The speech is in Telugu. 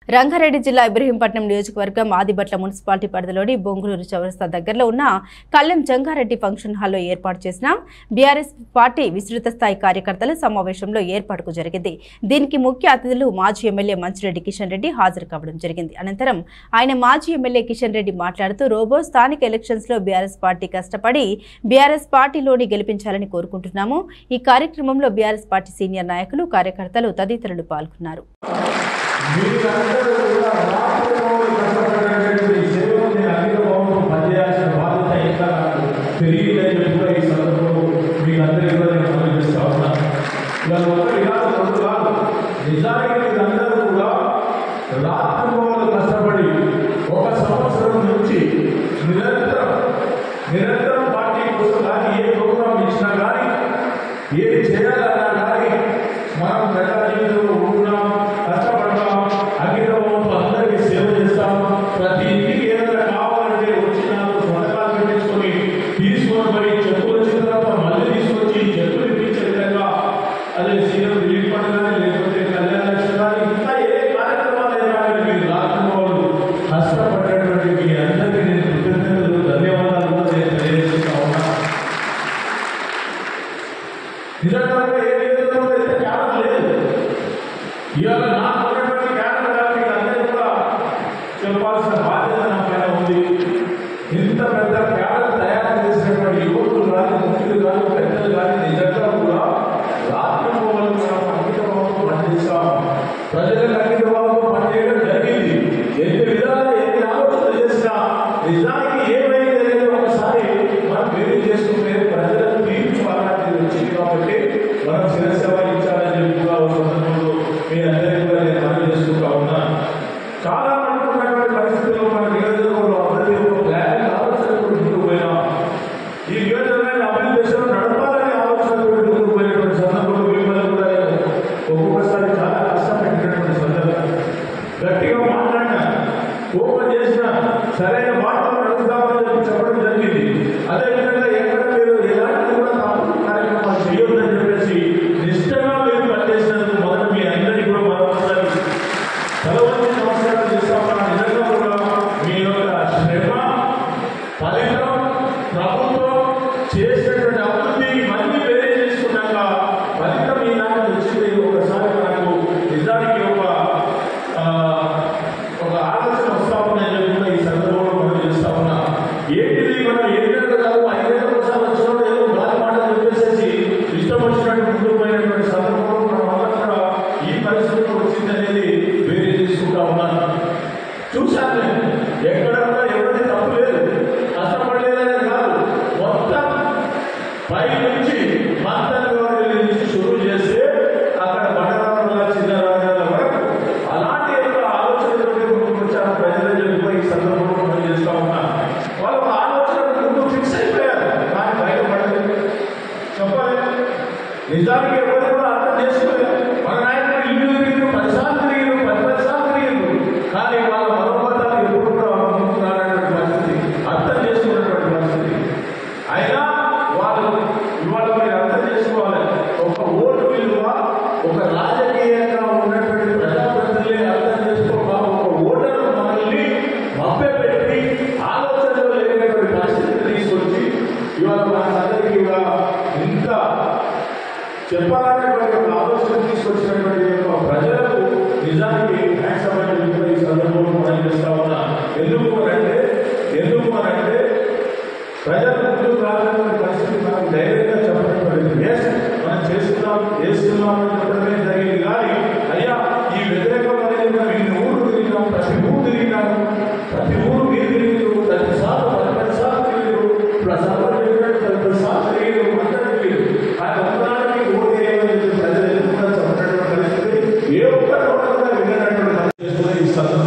రంగారెడ్డి జిల్లా ఇబ్రహీంపట్నం నియోజకవర్గం ఆదిబట్ల మున్సిపాలిటీ పరిధిలోని బొంగులూరు చౌరస్తా దగ్గరలో ఉన్న కల్లెం జంగారెడ్డి ఫంక్షన్ హాల్లో ఏర్పాటు చేసిన బీఆర్ఎస్ పార్టీ విస్తృత స్థాయి కార్యకర్తల సమావేశంలో ఏర్పాటుకు జరిగింది దీనికి ముఖ్య అతిథులు మాజీ ఎమ్మెల్యే మంచిరెడ్డి కిషన్ రెడ్డి హాజరు కావడం జరిగింది అనంతరం ఆయన మాజీ ఎమ్మెల్యే కిషన్ రెడ్డి మాట్లాడుతూ రోబో స్థానిక ఎలక్షన్స్ లో బీఆర్ఎస్ పార్టీ కష్టపడి బీఆర్ఎస్ పార్టీలోని గెలిపించాలని కోరుకుంటున్నాము ఈ కార్యక్రమంలో బీఆర్ఎస్ పార్టీ సీనియర్ నాయకులు కార్యకర్తలు తదితరులు పాల్గొన్నారు మీరందరూ కూడా రాష్ట్రంలో కష్టపడేటువంటి సేవలు నేను అంకితభావంతో పనిచేయాల్సిన బాధ్యత ఇంకా నాకు తెలియదని చెప్పి కూడా ఈ సందర్భంలో మీకు అందరికీ కూడా నేను మనం చేస్తా ఉన్నాను ఇలా ఒకటి కాదు రెండు కాదు నిజానికి మీరందరూ కూడా రాత్రింబవళ్ళు కష్టపడి ఒక సంవత్సరం నుంచి నిరంతరం నిరంతరం పార్టీ కోసం కానీ ఏ ప్రోగ్రాం ఇచ్చినా కానీ ఏది చేయాలన్నా కానీ మనం ప్రజా జీవితంలో ఉంటున్నాం కష్టపడతాం అంకితభావంతో అందరికీ సేవ చేస్తాం ప్రతి ఇంటికి ఏదైనా కావాలంటే వచ్చి నాకు పథకాలు పెట్టించుకొని తీసుకొని పోయి చెప్పులు వచ్చిన తర్వాత మళ్ళీ తీసుకొచ్చి చెప్పులు ఇప్పించే విధంగా అదే సీఎం రిలీఫ్ ఫండ్ కానీ లేకపోతే కళ్యాణ లక్ష్మి కానీ ఇంకా ఏ కార్యక్రమాలు అయినా కానీ మీరు రాష్ట్రం వాళ్ళు కష్టపడేటువంటి మీ అందరికీ నేను కృతజ్ఞతలు ధన్యవాదాలు కూడా నేను తెలియజేస్తా ఉన్నాను నిజంగా ఏ విధంగా అయితే జ్ఞానం లేదు ఇవాళ నాకు ఉన్నటువంటి జ్ఞానం గారికి అందరికీ కూడా చెప్పాల్సిన బాధ్యత నా పైన ఉంది ఇంత పెద్ద జ్ఞానం తయారు చేసినటువంటి యువకులు కానీ ముఖ్యులు కానీ పెద్దలు కానీ నిజంగా కూడా రాత్రి పోవాలి మనం అంకితభావంతో పనిచేస్తాం ప్రజలకు అంకితభావంతో పనిచేయడం జరిగింది ఎన్ని విధాలుగా ఎన్ని ఆలోచనలు చేసినా నిజానికి ఏమైంది అనేది ఒకసారి మనం వేరు చేసుకుంటే ప్రజల తీర్పు అలాంటిది వచ్చింది కాబట్టి మనం శిరసేవ ఇచ్చాలని చెప్పి కూడా ఒక సందర్భంలో మీ అందరికీ కూడా నేను మనవి చేసుకుంటా ఉన్నాను చాలా మంది ఉన్నటువంటి పరిస్థితుల్లో మన నియోజకవర్గంలో అందరికీ ఒక ప్లాన్ ఆలోచన ముందుకు పోయినాం ఈ నియోజకవర్గాన్ని అభివృద్ధి దిశలో నడపాలనే ఆలోచన ముందుకు పోయినటువంటి సందర్భంలో మిమ్మల్ని కూడా నేను ఒక్కొక్కసారి చాలా కష్టపెట్టినటువంటి సందర్భం గట్టిగా మాట్లాడినా కోపం చేసిన సరైన మాటలు నడుస్తామని చెప్పి చెప్పడం జరిగింది అదేవిధంగా ఎక్కడ మీరు ఎలాంటి కూడా తప్పుడు కార్యక్రమాలు చేయొద్దని చెప్పేసి నిష్టగా మీరు పనిచేసినందుకు మొదట మీ అందరికీ కూడా మరొకసారి సెలవుకి నమస్కారం చేస్తామన్న నిజంగా కూడా మీ యొక్క శ్రమ ఫలితం ప్రభుత్వం చేసినటువంటి అభివృద్ధి ఇవన్నీ వేరే చేసుకున్నాక ఫలితం ఈనాడు వచ్చింది ఒకసారి మనకు నిజానికి ఒక ఆ, ఒక ఆలోచన వస్తా ఉందని చెప్పి కూడా ఈ సందర్భంలో మనం చేస్తా ఉన్నా ఏంటిది మనం ఏడేళ్ళు కాదు ఐదేళ్ళ ఒకసారి వచ్చినప్పుడు ఏదో గాలి మాటలు చెప్పేసేసి ఇష్టం వచ్చినట్టు ముందుకు పోయినటువంటి సందర్భంలో మనం అందరం కూడా ఈ పరిస్థితిలో వచ్చింది అనేది వేరే తీసుకుంటా ఉన్నాను చూశాను నేను ఎక్కడ కూడా ఎవరిది తప్పు లేదు కష్టపడలేదనే కాదు మొత్తం పై నుంచి మంత్రి నుంచి షురూ చేస్తే అక్కడ బండరాల చిన్నరాజాల వరకు అలాంటి యొక్క ఆలోచనతో ముందుకు వచ్చారు ప్రజలు చెప్పి ఈ సందర్భంలో మనం చేస్తా ఉన్నాం వాళ్ళ ఆలోచన ముందు ఫిక్స్ అయిపోయారు కానీ బయటపడలేదు చెప్పాలి నిజానికి ఎవరు కూడా అర్థం చేసుకోలేదు మన నాయకులు ఇల్లు తిరిగి పదిసార్లు తిరిగి పది పది సార్లు తిరిగి కానీ వాళ్ళ మనోబతాలు ఎప్పుడు కూడా ముందుకు రానటువంటి పరిస్థితి అర్థం చేసుకున్నటువంటి పరిస్థితి అయినా వాళ్ళు ఇవాళ మీరు అర్థం చేసుకోవాలి ఒక ఓటు విలువ ఒక రాజకీయంగా ఉన్నటువంటి ప్రజాప్రతినిధులే అర్థం చేసుకోగా ఒక ఓటరు మనల్ని మభ్యపెట్టి ఆలోచనలో లేనటువంటి పరిస్థితి తీసుకొచ్చి ఇవాళ మనందరికీ కూడా ఇంత చెప్పాలనేటువంటి ఒక ఆలోచన తీసుకొచ్చినటువంటి యొక్క ప్రజలకు నిజానికి హ్యాండ్స్ అప్ అని చెప్పి ఈ సందర్భంలో మనం చేస్తా ఉన్నా ఎందుకు అని అంటే ఎందుకు అని అంటే ప్రజలు ముందుకు రావాలనే పరిస్థితి మనకు ధైర్యంగా చెప్పడం ఎస్ మనం చేస్తున్నాం చేస్తున్నాం అని చెప్పడమే జరిగింది కానీ అయ్యా ఈ వ్యతిరేకం అనేది మనం ఇన్ని ఊరు తిరిగినాం ప్రతి ఊరు తిరిగినాము ప్రతి ఊరు మీరు తిరిగిరు ప్రతి సార్లు పది పది సార్లు తిరిగిరు ప్రసాదం చెప్పినట్టు పది పది సార్లు తిరిగిరు అందరూ తిరిగిరు కానీ ఒకదానికి ఓటు వేయమని చెప్పి ప్రజలు ఎదుర్కొన్న చెప్పినటువంటి పరిస్థితి ఏ ఒక్క కూడా వినటువంటి పరిస్థితి ఈ సందర్భంలో